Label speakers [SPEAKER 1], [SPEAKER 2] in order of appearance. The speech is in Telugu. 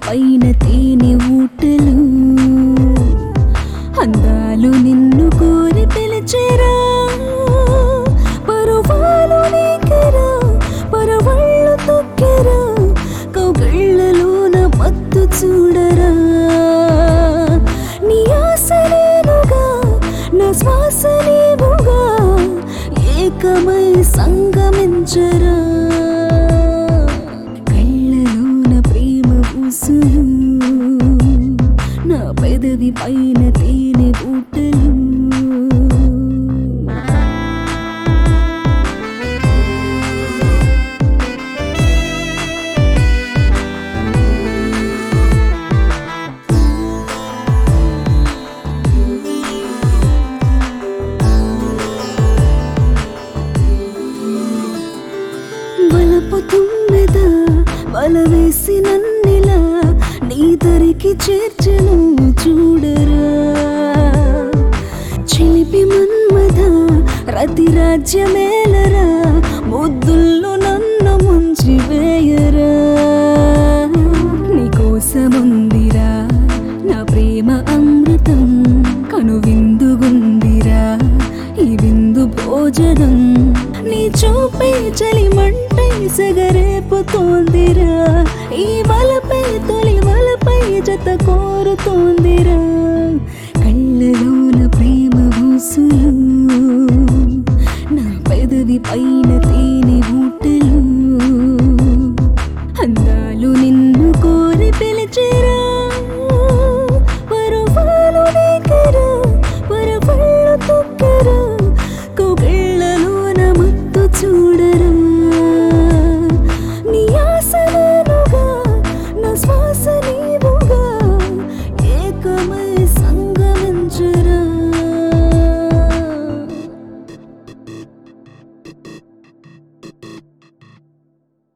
[SPEAKER 1] పైన తేనె ఊటలు అందాలు నిన్ను కోరి పిలిచెరా పరువాలు నీకెరా పరవళ్ళు తొక్కెరా కౌగిళ్ళలోన మత్తు చూడరా నీ ఆశ నేనుగా నా శ్వాస నీవుగా ఏకమై సంగమించరా కళ్ళలోన ప్రేమ ఊసులు నా పెదవి పైన తేనె బూటలు వలపు తుమ్మెద వల వేసి నన్నిలా నీ దరికి చేర్చను చూడరా చిలిపి మన్మద రతి రాజ్యమేలరా ముద్దుల్లో నన్ను ముంచి వేయరా నీకోసముందిరా నా ప్రేమ అమృతం కను విందుగుందిరా ఈ విందు భోజనం నీ చూపే చలి మంటై సెగరేపుతోందిరా ఈ వలపై తొలి వలపై జత కోరుతోందిరా కళ్ళలోన ప్రేమ ఊసులు నా పెదవి పైన